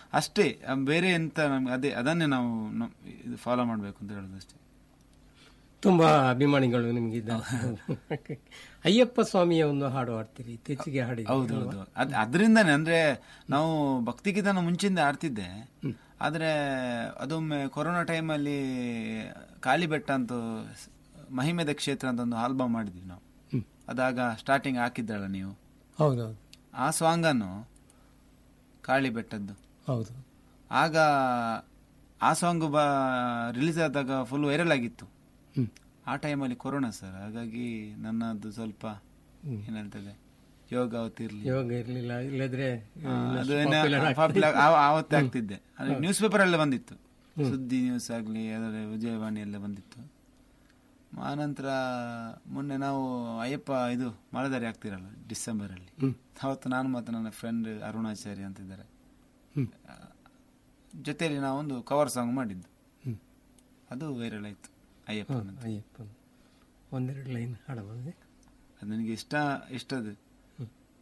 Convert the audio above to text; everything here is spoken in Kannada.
ಅಷ್ಟೇ ಆ, ಬೇರೆ ಎಂತ ನಮ್ಗೆ ಅದೇ ಅದನ್ನೇ ನಾವು ನಮ್- ಇದು ಫಾಲೋ ಮಾಡಬೇಕು ಅಂತ ಹೇಳೋದು ಅಷ್ಟೇ ತುಂಬಾ ಅಭಿಮಾನಿಗಳು ನಿಮಗಿದ್ದಾರೆ ಅಯ್ಯಪ್ಪ ಸ್ವಾಮಿಯ ಒಂದು ಹಾಡು ಹಾಡ್ತೀರಿ ಇತ್ತೀಚೆಗೆ ಹಾಡಿದ್ದೀರಿ ಹೌದು ಅಲ್ವಾ? ಹೌದು ಅದ್ ಅದರಿಂದಾನೆ ಅಂದ್ರೆ ನಾವು ಭಕ್ತಿಗೀತನ ಮುಂಚಿಂದ ಆಡ್ತಿದ್ದೆ ಆದ್ರೆ ಅದೊಮ್ಮೆ ಕೊರೋನಾ ಟೈಮಲ್ಲಿ ಕಾಲಿಬೆಟ್ಟ ಅಂತ ಸ್- ಮಹಿಮೆದ ಕ್ಷೇತ್ರ ಅಂತ ಒಂದು ಆಲ್ಬಮ್ ಮಾಡಿದ್ವಿ ನಾವು ಹ್ಮ್. ಅದಾಗ ಸ್ಟಾರ್ಟಿಂಗ್ ಹಾಕಿದ್ದಲ್ಲ ನೀವು ಹೌದೌದು ಆ ಸಾಂಗನ್ನು ಕಾಳಿ ಬೆಟ್ಟದ್ದು ಹೌದು ಆಗ ಆ ಸಾಂಗ್ ಬ ರಿಲೀಸ್ ಆದಾಗ ಫುಲ್ ವೈರಲ್ ಆಗಿತ್ತು ಹ್ಮ್. ಆ ಟೈಮಲ್ಲಿ ಕೊರೋನಾ ಸರ್ ಹಾಗಾಗಿ ನನ್ನದು ಸ್ವಲ್ಪ ಹ್ಮ್. ಏನ್ ಹೇಳ್ತದೆ ಯೋಗ ಅವತ್ತಿರ್ಲಿ ಯೋಗ ಇರ್ಲಿಲ್ಲ ಇಲ್ಲದ್ರೆ ಆ, ಇನ್ನಷ್ಟು ಅದು ಏನ- popular ಆಗ್ತಿತ್ತು. popular ಆ- ಆವತ್ತೇ ಆಗ್ತಿದ್ದೆ ನ್ಯೂಸ್ ಪೇಪರ್ ಎಲ್ಲ ಬಂದಿತ್ತು ಸುದ್ದಿ ನ್ಯೂಸ್ ಆಗ್ಲಿ ಅದರ ವಿಜಯವಾಣಿ ಎಲ್ಲ ಬಂದಿತ್ತು ಆನಂತರ ಮೊನ್ನೆ ನಾವು ಅಯ್ಯಪ್ಪ ಇದು ಮಾಳದಾರಿ ಆಗ್ತಿರಲ್ಲ ಡಿಸೆಂಬರ್ ಅಲ್ಲಿ ಹ್ಮ್. ಅವತ್ತು ನಾನು ಮತ್ತು ನನ್ನ ಫ್ರೆಂಡ್ ಅರುಣಾಚಾರಿ ಅಂತಿದ್ದಾರೆ ಹ್ಮ್. ಜೊತೆಯಲ್ಲಿ ನಾವೊಂದು ಕವರ್ ಸಾಂಗ್ ಮಾಡಿದ್ದು ಹ್ಮ್. ಅದು ವೈರಲ್ ಆಯ್ತು ಅಯ್ಯಪ್ಪ ಹೌದು, ಅಯ್ಯಪ್ಪ ಒಂದೆರಡು ಲೈನ್ ಹಾಡಬಹುದು ಅದು ನನಗೆ ಇಷ್ಟ ಇಷ್ಟದು